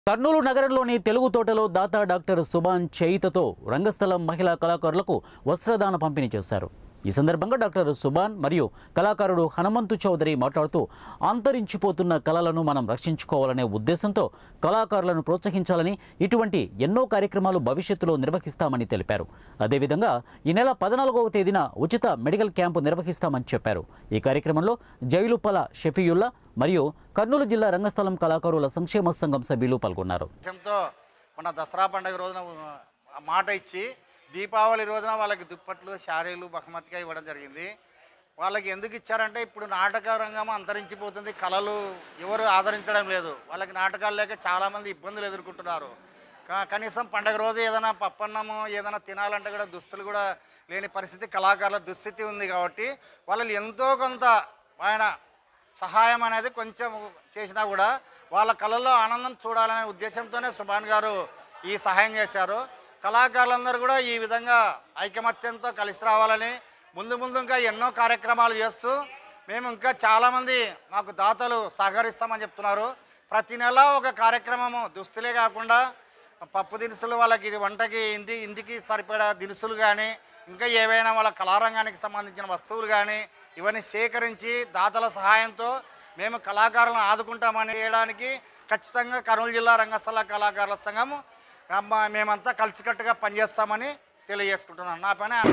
కర్నూలు నగరంలోని తెలుగు తోటలో దాతా డాక్టర్ సుభాన్ చేయితతో రంగస్థలం మహిళా కళాకారులకు వస్త్రదాన పంపిణీ చేశారు ఈ సందర్భంగా డాక్టర్ సుభాన్ మరియు కళాకారుడు హనుమంతు చౌదరి మాట్లాడుతూ అంతరించిపోతున్న కళలను మనం రక్షించుకోవాలనే ఉద్దేశంతో కళాకారులను ప్రోత్సహించాలని ఇటువంటి ఎన్నో కార్యక్రమాలు భవిష్యత్తులో నిర్వహిస్తామని తెలిపారు అదేవిధంగా ఈ నెల పద్నాలుగవ తేదీన ఉచిత మెడికల్ క్యాంపు నిర్వహిస్తామని చెప్పారు ఈ కార్యక్రమంలో జైలుపల షఫీయుల్లా మరియు కర్నూలు జిల్లా రంగస్థలం కళాకారుల సంక్షేమ సంఘం సభ్యులు పాల్గొన్నారు ఉద్దేశంతో మన దసరా పండుగ రోజున ఆ మాట ఇచ్చి దీపావళి రోజున వాళ్ళకి దుప్పట్లు శారీలు బహుమతిగా ఇవ్వడం జరిగింది వాళ్ళకి ఎందుకు ఇచ్చారంటే ఇప్పుడు నాటక రంగం అంతరించిపోతుంది కళలు ఎవరు ఆదరించడం లేదు వాళ్ళకి నాటకాలు లేక చాలామంది ఇబ్బందులు ఎదుర్కొంటున్నారు కా- కనీసం పండగ రోజు ఏదైనా పప్పన్నము ఏదైనా తినాలంటే కూడా దుస్తులు కూడా లేని పరిస్థితి కళాకారుల దుస్థితి ఉంది కాబట్టి వాళ్ళు ఎంతో కొంత ఆయన సహాయం అనేది కొంచెం చేసినా కూడా వాళ్ళ కళల్లో ఆనందం చూడాలనే ఉద్దేశంతోనే సుభాన్ గారు ఈ సహాయం చేశారు కళాకారులందరూ కూడా ఈ విధంగా ఐకమత్యంతో కలిసి రావాలని ముందు ముందు ఇంకా ఎన్నో కార్యక్రమాలు చేస్తూ మేము ఇంకా చాలామంది మాకు దాతలు సహకరిస్తామని చెప్తున్నారు ప్రతి నెల ఒక కార్యక్రమము దుస్తులే కాకుండా పప్పు దినుసులు వాళ్ళకి ఇది వంటకి ఇంటి ఇంటికి సరిపడా దినుసులు కానీ ఇంకా ఏవైనా వాళ్ళ కళారంగానికి సంబంధించిన వస్తువులు కానీ ఇవన్నీ సేకరించి దాతల సహాయంతో మేము కళాకారులను ఆదుకుంటామని చేయడానికి ఖచ్చితంగా కర్నూలు జిల్లా రంగస్థల కళాకారుల సంఘం అమ్మ మేమంతా కలిసికట్టుగా పనిచేస్తామని తెలియజేసుకుంటున్నాను నా పని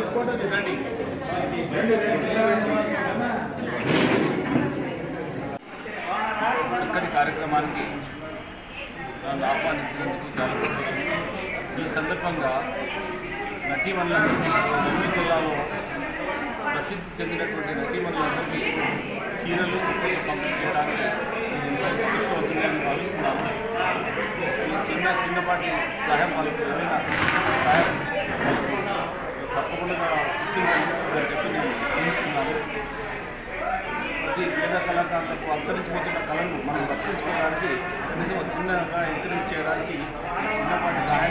చక్కటి కార్యక్రమానికి నన్ను ఆహ్వానించినందుకు చాలా సంతోషం ఈ సందర్భంగా నటీమణులందరికీ నెల్లూరు జిల్లాలో ప్రసిద్ధి చెందినటువంటి నటీమణులందరికీ చీరలు దుప్పట్లు పంపిణీ చేయడానికి నేను ఎంతో అదృష్టవంతంగా భావిస్తున్నాను ఈ చిన్న చిన్నపాటి సహాయం వాళ్ళకు ఏదైనా సహాయం వాళ్ళకు తప్పకుండా వృత్తిని కలిగిస్తుందని చెప్పి నేను ఊహిస్తున్నాను ప్రతి పేద కళాకారులకు అంతరించిపోతున్న కళను మనం రక్షించుకోవడానికి కనీసం ఒక చిన్నగా ఎంకరేజ్ చేయడానికి ఈ చిన్నపాటి సహాయం